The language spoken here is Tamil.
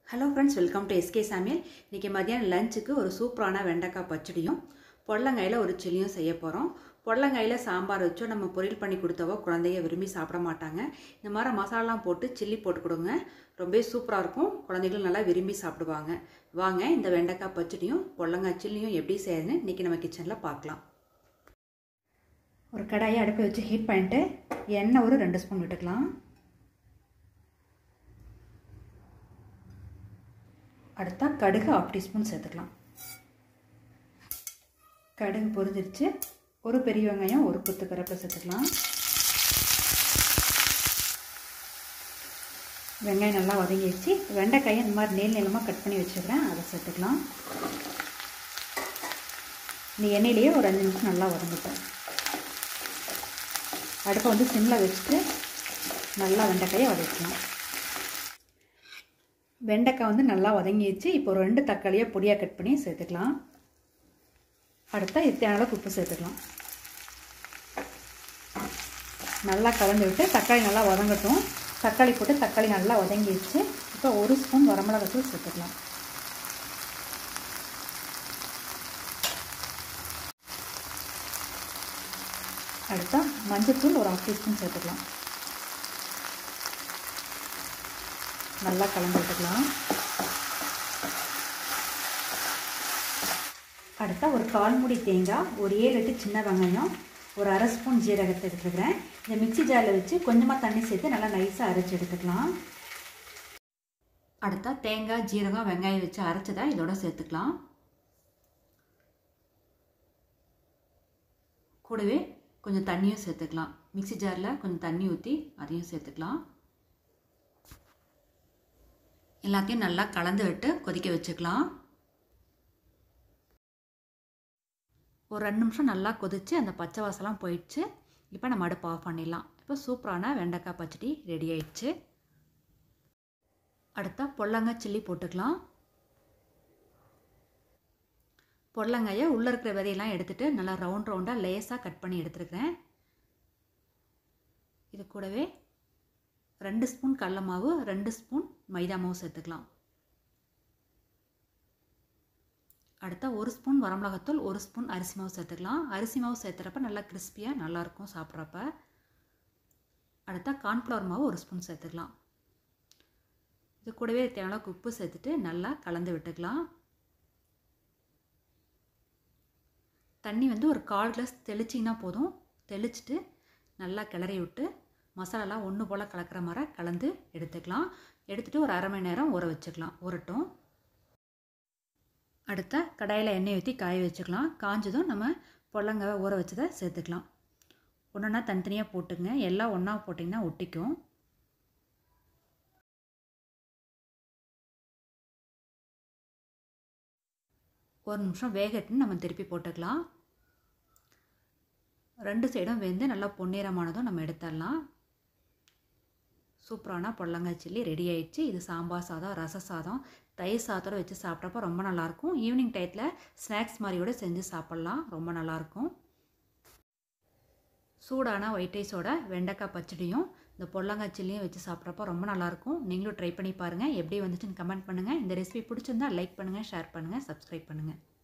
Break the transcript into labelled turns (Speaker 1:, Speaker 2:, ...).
Speaker 1: hello friends welcome to SK சமையல் இன்றைக்கி மதியானம் லஞ்சுக்கு ஒரு சூப்பரான வெண்டைக்காய் பச்சடியும் பொடலங்காயில் ஒரு சில்லியும் செய்ய போகிறோம் பொடலங்காயில் சாம்பார் வச்சோ நம்ம பொரியல் பண்ணி கொடுத்தவோ குழந்தைங்க விரும்பி சாப்பிட மாட்டாங்க இந்த மாதிரி மசாலாலாம் போட்டு சில்லி போட்டு கொடுங்க ரொம்பவே சூப்பராக இருக்கும் குழந்தைகளும் நல்லா விரும்பி சாப்பிடுவாங்க வாங்க இந்த வெண்டைக்காய் பச்சடியும் பொடலங்காய் சில்லியும் எப்படி செய்யறதுன்னு இன்றைக்கி நம்ம கிச்சனில் பார்க்கலாம் ஒரு கடாயை அடுப்பை வச்சு ஹீட் பண்ணிட்டு எண்ணெய் ஒரு ரெண்டு ஸ்பூன் விட்டுக்கலாம் அடுத்தா கடுகு ஆஃப் டீஸ்பூன் சேர்த்துக்கலாம் கடுகு பொரிஞ்சிருச்சு ஒரு பெரிய வெங்காயம் ஒரு குத்து கருப்பில் சேர்த்துக்கலாம் வெங்காயம் நல்லா வதங்கிடுச்சு வெண்டைக்காயை இந்த மாதிரி நீள் நீளமாக கட் பண்ணி வச்சுக்கிறேன் அதை சேர்த்துக்கலாம் இந்த எண்ணெயிலேயே ஒரு அஞ்சு நிமிஷம் நல்லா வதங்கிட்டேன் அடுப்பை வந்து சிம்மில் வச்சுட்டு நல்லா வெண்டைக்காயை வதக்கலாம் வெண்டைக்காய் வந்து நல்லா வதங்கிடுச்சு இப்போ ஒரு ரெண்டு தக்காளியை பொடியாக கட் பண்ணி சேர்த்துக்கலாம் அடுத்தா இத்தனை அளவுக்கு உப்பு சேர்த்துக்கலாம் நல்லா கலந்து விட்டு தக்காளி நல்லா வதங்கட்டும் தக்காளி போட்டு தக்காளி நல்லா வதங்கிடுச்சு இப்போ ஒரு ஸ்பூன் வரமிளகாத்தூள் சேர்த்துக்கலாம் அடுத்தா மஞ்சத்தூள் ஒரு ஹாஃப் டீஸ்பூன் சேர்த்துக்கலாம் நல்லா கலந்து விட்டுக்கலாம் அடுத்தா ஒரு கால் மூடி தேங்காய் ஒரு ஏழு எட்டு சின்ன வெங்காயம் ஒரு அரை ஸ்பூன் ஜீரகத்தை எடுத்துக்கிறேன் இந்த மிக்சி ஜாரில் வச்சு கொஞ்சமாக தண்ணி சேர்த்து நல்லா நைஸாக அரைச்சி எடுத்துக்கலாம் அடுத்தா தேங்காய் ஜீரகம் வெங்காயம் வச்சு அரைச்சதா இதோட சேர்த்துக்கலாம் கூடவே கொஞ்சம் தண்ணியும் சேர்த்துக்கலாம் மிக்சி ஜாரில் கொஞ்சம் தண்ணி ஊற்றி அதையும் சேர்த்துக்கலாம் எல்லாத்தையும் நல்லா கலந்து விட்டு கொதிக்க வச்சுக்கலாம் ஒரு ரெண்டு நிமிஷம் நல்லா கொதித்து அந்த பச்சை வாசலாம் போயிடுச்சு இப்போ நம்ம அடுப்பு ஆஃப் பண்ணிடலாம் இப்போ சூப்பரான வெண்டைக்காய் பச்சடி ரெடி ஆயிடுச்சு அடுத்தா பொல்லங்காய் சில்லி போட்டுக்கலாம் பொடலங்காயை உள்ளே இருக்கிற விதையெல்லாம் எடுத்துகிட்டு நல்லா ரவுண்ட் ரவுண்டாக லேஸாக கட் பண்ணி எடுத்துருக்கிறேன் இது கூடவே ரெண்டு ஸ்பூன் கடல மாவு ரெண்டு ஸ்பூன் மைதா மாவு சேர்த்துக்கலாம் அடுத்தா ஒரு ஸ்பூன் வரமிளகாத்தூள் ஒரு ஸ்பூன் அரிசி மாவு சேர்த்துக்கலாம் அரிசி மாவு சேர்த்துறப்ப நல்லா கிறிஸ்பியாக நல்லாயிருக்கும் சாப்பிட்றப்ப அடுத்தா கார்ன்ஃப்ளவர் மாவு ஒரு ஸ்பூன் சேர்த்துக்கலாம் இது கூடவே தேவையான உப்பு சேர்த்துட்டு நல்லா கலந்து விட்டுக்கலாம் தண்ணி வந்து ஒரு கால் கிளாஸ் தெளிச்சிங்கன்னா போதும் தெளிச்சுட்டு நல்லா கிளறி விட்டு மசாலாலாம் ஒன்று போல் கலக்கிற மாதிரி கலந்து எடுத்துக்கலாம் எடுத்துகிட்டு ஒரு அரை மணி நேரம் ஊற வச்சுக்கலாம் ஊறட்டும் அடுத்த கடாயில் எண்ணெய் ஊற்றி காய வச்சுக்கலாம் காஞ்சதும் நம்ம பொல்லங்காவை ஊற வச்சதை சேர்த்துக்கலாம் ஒன்றுனா தனித்தனியாக போட்டுங்க எல்லாம் ஒன்றா போட்டிங்கன்னா ஒட்டிக்கும் ஒரு நிமிஷம் வேகட்டுன்னு நம்ம திருப்பி போட்டுக்கலாம் ரெண்டு சைடும் வெந்து நல்லா பொன்னிறமானதும் நம்ம எடுத்துடலாம் சூப்பரான பொடலங்காய் சில்லி ரெடி ஆயிடுச்சு இது சாம்பார் சாதம் ரச சாதம் தயிர் சாதத்தோடு வச்சு சாப்பிட்றப்ப ரொம்ப நல்லாயிருக்கும் ஈவினிங் டயத்தில் ஸ்நாக்ஸ் மாதிரியோட செஞ்சு சாப்பிட்லாம் ரொம்ப நல்லாயிருக்கும் சூடான ஒயிட் ரைஸோட வெண்டைக்காய் பச்சடியும் இந்த பொடலங்காய் சில்லியும் வச்சு சாப்பிட்றப்ப ரொம்ப நல்லாயிருக்கும் நீங்களும் ட்ரை பண்ணி பாருங்கள் எப்படி வந்துச்சுன்னு கமெண்ட் பண்ணுங்கள் இந்த ரெசிபி பிடிச்சிருந்தா லைக் பண்ணுங்கள் ஷேர் பண்ணுங்கள் சப்ஸ்கிரைப் பண்ணுங்கள்